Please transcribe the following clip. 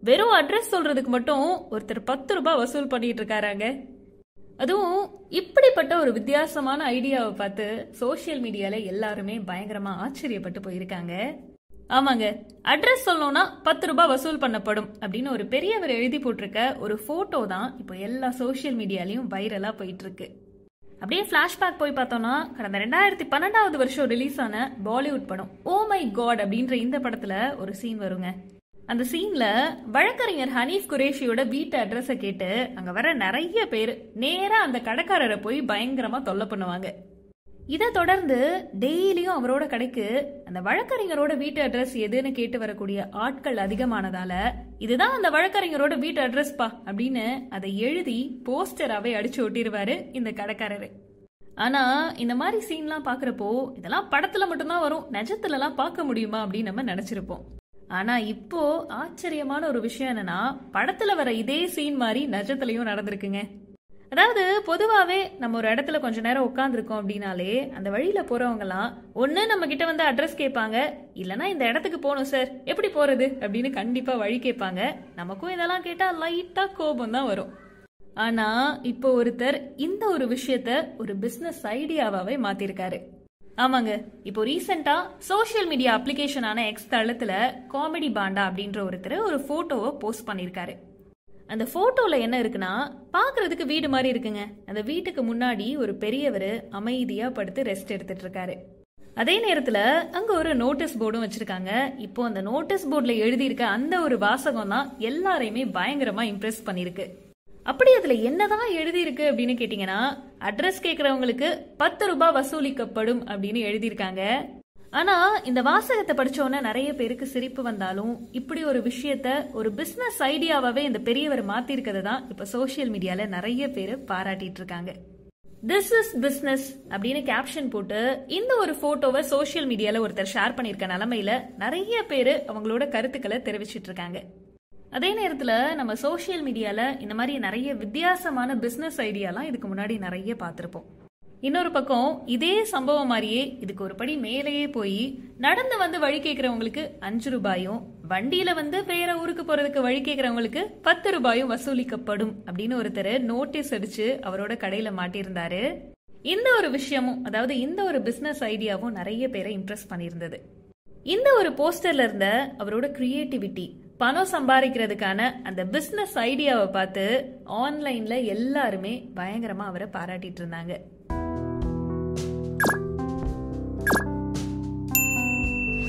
வெறும் அட்ரஸ் சொல்றதுக்கு மட்டும் ஒருத்தர் பத்து ரூபாய் வசூல் பண்ணிட்டு இருக்காராங்க அதுவும் இப்படிப்பட்ட ஒரு வித்தியாசமான ஐடியாவை பார்த்து சோஷியல் மீடியால எல்லாருமே பயங்கரமா ஆச்சரியப்பட்டு போயிருக்காங்க ஆமாங்க அட்ரஸ் சொல்லணும்னா பத்து ரூபாய் வசூல் பண்ணப்படும் அப்படின்னு ஒரு பெரியவர் எழுதி போட்டிருக்க ஒரு போட்டோ தான் இப்போ எல்லா சோஷியல் மீடியாலையும் வைரலா போயிட்டு இருக்கு அப்படியே ஃபிளாஷ்பேக் போய் பார்த்தோம்னா கடந்த ரெண்டாயிரத்தி பன்னெண்டாவது வருஷம் ரிலீஸ் ஆன பாலிவுட் படம் ஓ மை காட் அப்படின்ற இந்த படத்துல ஒரு சீன் வருங்க அந்த சீன்ல வழக்கறிஞர் ஹனீஃப் குரேஷியோட வீட்டு அட்ரஸை கேட்டு அங்க வர நிறைய பேர் நேரா அந்த கடைக்காரரை போய் பயங்கரமா தொல்லை பண்ணுவாங்க இதை தொடர்ந்து டெய்லியும் அவரோட கடைக்கு அந்த வழக்கறிஞரோட வீட்டு அட்ரஸ் எதுன்னு கேட்டு வரக்கூடிய ஆட்கள் அதிகமானதால இதுதான் அந்த வழக்கறிஞரோட வீட்டு அட்ரஸ் பா அப்படின்னு அதை எழுதி போஸ்டராவே அடிச்சு ஒட்டிடுவாரு இந்த கடைக்காரரு ஆனா இந்த மாதிரி சீன்லாம் பாக்குறப்போ இதெல்லாம் படத்துல மட்டும்தான் வரும் நிஜத்துலலாம் பார்க்க முடியுமா அப்படின்னு நம்ம நினைச்சிருப்போம் ஆனா இப்போ ஆச்சரியமான ஒரு விஷயம் என்னன்னா படத்துல வர இதே சீன் மாதிரி நிஜத்துலயும் நடந்திருக்குங்க அதாவது பொதுவாவே நம்ம ஒரு இடத்துல கொஞ்ச நேரம் உட்காந்துருக்கோம் அப்படின்னாலே அந்த வழியில போறவங்கலாம் ஒண்ணு நம்ம கிட்ட வந்து அட்ரஸ் கேட்பாங்க இல்லனா இந்த இடத்துக்கு போகணும் சார் எப்படி போறது அப்படின்னு கண்டிப்பா வழி கேட்பாங்க நமக்கும் இதெல்லாம் கேட்டா லைட்டா கோபம் தான் வரும் ஆனா இப்போ ஒருத்தர் இந்த ஒரு விஷயத்த ஒரு பிசினஸ் ஐடியாவாவே மாத்திருக்காரு ஆமாங்க இப்போ ரீசெண்டா சோஷியல் மீடியா அப்ளிகேஷனான எக்ஸ் தளத்துல காமெடி பாண்டா அப்படின்ற ஒருத்தர் ஒரு போட்டோவை போஸ்ட் பண்ணிருக்காரு அந்த போட்டோல என்ன இருக்குன்னா பாக்குறதுக்கு வீடு மாதிரி இருக்குங்க அந்த வீட்டுக்கு முன்னாடி ஒரு பெரியவர் அமைதியா படுத்து ரெஸ்ட் எடுத்துட்டு இருக்காரு அதே நேரத்துல அங்க ஒரு நோட்டீஸ் போர்டும் வச்சிருக்காங்க இப்போ அந்த நோட்டீஸ் போர்டுல எழுதியிருக்க அந்த ஒரு வாசகம் தான் எல்லாரையுமே பயங்கரமா இம்ப்ரெஸ் பண்ணிருக்கு அப்படி அதுல என்னதான் எழுதியிருக்கு அப்படின்னு கேட்டீங்கன்னா அட்ரஸ் கேட்கறவங்களுக்கு பத்து ரூபாய் வசூலிக்கப்படும் அப்படின்னு எழுதியிருக்காங்க ஆனா இந்த வாசகத்தை படிச்சோன்னே நிறைய பேருக்கு சிரிப்பு வந்தாலும் இப்படி ஒரு விஷயத்த ஒரு பிசினஸ் ஐடியாவாவே இந்த பெரியவர் மாத்திருக்கிறது தான் இப்ப சோசியல் மீடியால நிறைய பேர் பாராட்டிட்டு இருக்காங்க திஸ் இஸ் பிசினஸ் அப்படின்னு கேப்ஷன் போட்டு இந்த ஒரு போட்டோவை சோஷியல் மீடியால ஒருத்தர் ஷேர் பண்ணிருக்க நிலமையில நிறைய பேர் அவங்களோட கருத்துக்களை தெரிவிச்சிட்டு இருக்காங்க அதே நேரத்துல நம்ம சோஷியல் மீடியால இந்த மாதிரி நிறைய வித்தியாசமான பிசினஸ் ஐடியாலாம் இதுக்கு முன்னாடி நிறைய பார்த்திருப்போம் இன்னொரு பக்கம் இதே சம்பவம் மாதிரியே இதுக்கு ஒரு படி மேலேயே போய் நடந்து வந்து வழி கேட்கறவங்களுக்கு அஞ்சு ரூபாயும் வண்டியில வந்து வேற ஊருக்கு போறதுக்கு வழி கேட்கறவங்களுக்கு பத்து ரூபாயும் வசூலிக்கப்படும் அப்படின்னு ஒருத்தர் நோட்டீஸ் அடிச்சு அவரோட கடையில மாட்டியிருந்தாரு இந்த ஒரு விஷயமும் அதாவது இந்த ஒரு பிசினஸ் ஐடியாவும் நிறைய பேரை இம்ப்ரெஸ் பண்ணியிருந்தது இந்த ஒரு போஸ்டர்ல இருந்த அவரோட கிரியேட்டிவிட்டி பணம் சம்பாதிக்கிறதுக்கான அந்த பிசினஸ் ஐடியாவை பார்த்து ஆன்லைன்ல எல்லாருமே பயங்கரமா அவரை பாராட்டிட்டு இருந்தாங்க